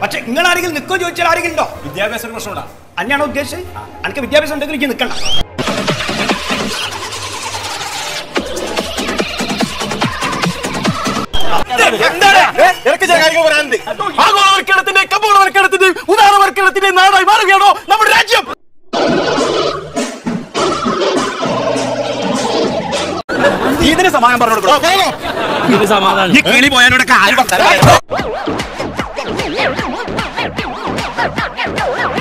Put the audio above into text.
പക്ഷെ നിങ്ങൾ ആരെങ്കിലും നിൽക്കോ ചോദിച്ചാൽ ആരെങ്കിലും ഉണ്ടോ വിദ്യാഭ്യാസ ഒരു പ്രശ്നമുണ്ടാ അന്നെയാണോ ഉദ്ദേശിച്ചത് എനിക്ക് വിദ്യാഭ്യാസം ഉണ്ടെങ്കിൽ എനിക്ക് നിൽക്കണം നിനക്ക് ചില കാര്യങ്ങൾ പറയാനുണ്ട് ആഗോളവൽക്കരണത്തിന്റെ കമ്പോളവൽക്കരണത്തിന്റെ ഉദാരവൽക്കരണത്തിന്റെ നാടായി മാറുകയാണോ നമ്മുടെ രാജ്യം ഇതിന് സമാധാനം പറഞ്ഞു കൊടുക്കണം ഈ കിളി പോയാലൂടെ കാര്യം